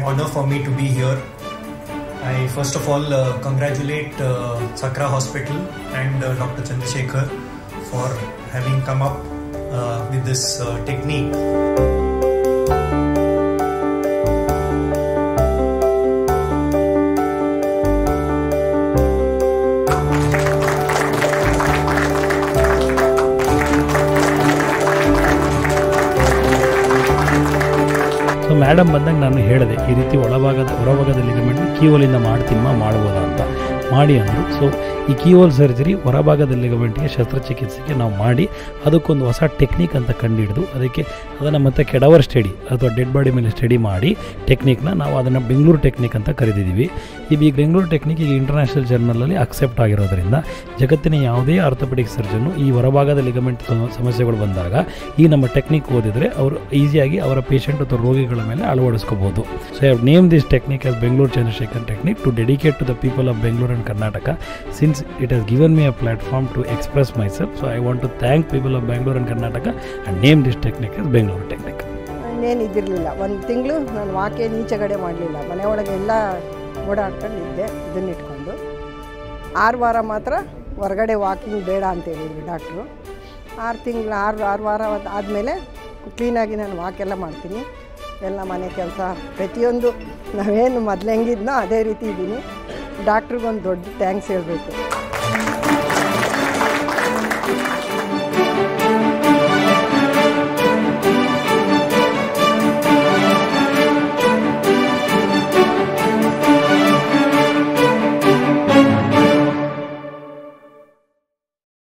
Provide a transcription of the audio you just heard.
honor for me to be here. I first of all uh, congratulate uh, Sakra Hospital and uh, Dr. Chandrasekhar for having come up uh, with this uh, technique. So ಮೇಡಮ್ ಬಂದಾಗ ನಾನು ಹೇಳಿದೆ ಈ ರೀತಿ ಒಳಭಾಗದ ಹೊರಭಾಗದ ligament ಕೀವಲಿಂದ ಮಾಡ್ತೀನಮ್ಮ ಮಾಡ್ಬೋದಾ ಅಂತ ಮಾಡಿ ಅಂದರು ಸೊ ಈ ಕೀವೋಲ್ ಸರ್ಜರಿ ಹೊರಭಾಗದ ಲಿಗಮೆಂಟ್ಗೆ ಶಸ್ತ್ರಚಿಕಿತ್ಸೆಗೆ ನಾವು ಮಾಡಿ ಅದಕ್ಕೊಂದು ಹೊಸ ಟೆಕ್ನಿಕ್ ಅಂತ ಕಂಡುಹಿಡಿದು ಅದಕ್ಕೆ ಅದನ್ನು ಮತ್ತೆ ಕೆಡವರ್ ಸ್ಟಡಿ ಅಥವಾ ಡೆಡ್ ಬಾಡಿ ಮೇಲೆ ಸ್ಟಡಿ ಮಾಡಿ ಟೆಕ್ನಿಕ್ನ ನಾವು ಅದನ್ನು ಬೆಂಗಳೂರು ಟೆಕ್ನಿಕ್ ಅಂತ ಕರೆದಿದ್ದೀವಿ ಇದು ಈ ಬೆಂಗಳೂರು ಟೆಕ್ನಿಕ್ ಈಗ ಇಂಟರ್ನ್ಯಾಷನಲ್ ಜರ್ನಲಲ್ಲಿ ಅಕ್ಸೆಪ್ಟ್ ಆಗಿರೋದ್ರಿಂದ ಜಗತ್ತಿನ ಯಾವುದೇ ಆರ್ಥೋಪೆಡಿಕ್ ಸರ್ಜನ್ನು ಈ ಹೊರಭಾಗದ ಲಿಗಮೆಂಟ್ ಸಮಸ್ಯೆಗಳು ಬಂದಾಗ ಈ ನಮ್ಮ ಟೆಕ್ನಿಕ್ ಓದಿದರೆ ಅವರು ಈಸಿಯಾಗಿ ಅವರ ಪೇಷಂಟ್ ಅಥವಾ ರೋಗಿಗಳ ಮೇಲೆ ಅಳವಡಿಸ್ಕೋಬಹುದು so I have name this technique as Bengaluru Chandrashekar technique to dedicate to the people of Bengaluru and Karnataka since it has given me a platform to express myself so I want to thank people of Bengaluru and Karnataka and name this technique as Bengaluru technique ಇನ್ನೇನು ಇದ್ದಿರಲಿಲ್ಲ ಒಂದು ತಿಂಗಳು ನಾನು ವಾಕೆ ಈಚೆಗಡೆ ಮಾಡಲಿಲ್ಲ ಮನೆ ಒಳಗೆ ಎಲ್ಲ ಓಡಾಡ್ಕೊಂಡು ಇದ್ದೆ ಇದನ್ನ ಇಟ್ಕೊಂಡು ಆರು ವಾರ ಮಾತ್ರ ಹೊರಗಡೆ ವಾಕಿಂಗ್ ಬೇಡ ಅಂತ ಹೇಳಿದ್ರು ಡಾಕ್ಟ್ರು ಆರು ತಿಂಗಳು ಆರು ಆರು ವಾರ ಆದಮೇಲೆ ಕ್ಲೀನಾಗಿ ನಾನು ವಾಕೆಲ್ಲ ಮಾಡ್ತೀನಿ ಎಲ್ಲ ಮನೆ ಕೆಲಸ ಪ್ರತಿಯೊಂದು ನಾವೇನು ಮೊದಲು ಹೆಂಗಿದ್ನೋ ಅದೇ ರೀತಿ ಇದ್ದೀನಿ ಡಾಕ್ಟ್ರಿಗೊಂದು ದೊಡ್ಡ ಥ್ಯಾಂಕ್ಸ್ ಹೇಳಬೇಕು